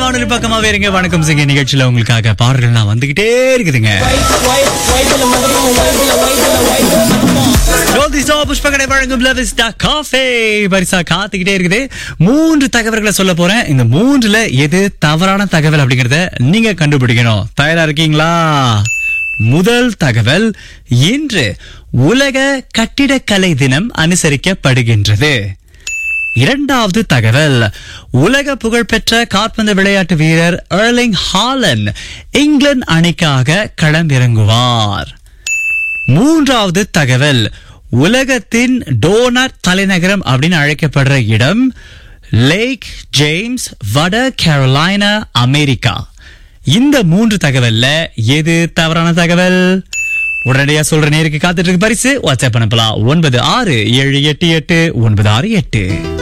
வானொலி பக்கமாவே இருங்க வணக்கம் சிங்க நிகழ்ச்சியில உங்களுக்காக பாடல்கள்லாம் வந்துகிட்டே இருக்குதுங்க ஜோதி ஸ்டோ புஷ்பகடை வழங்கும் லவிஸ்டா காஃபே பரிசா காத்துக்கிட்டே இருக்குது மூன்று தகவல்களை சொல்ல போறேன் இந்த மூன்றுல எது தவறான தகவல் அப்படிங்கறத நீங்க கண்டுபிடிக்கணும் தயாரா இருக்கீங்களா முதல் தகவல் இன்று உலக கட்டிடக்கலை தினம் அனுசரிக்கப்படுகின்றது இரண்டாவது தகவல் உலக புகழ்பெற்ற காற்பந்து விளையாட்டு வீரர் எர்லிங் ஹாலன் இங்கிலாந்து அணிக்காக களமிறங்குவார் மூன்றாவது தகவல் உலகத்தின் டோனட் தலைநகரம் அப்படின்னு அழைக்கப்படுற இடம் லேக் ஜேம்ஸ் வட கேரோலைனா அமெரிக்கா இந்த மூன்று தகவல்ல எது தவறான தகவல் உடனடியா சொல்ற நேருக்கு காத்துட்டு இருக்கு பரிசு வாட்ஸ்அப் அனுப்பலாம் ஒன்பது ஆறு ஏழு எட்டு எட்டு ஒன்பது ஆறு எட்டு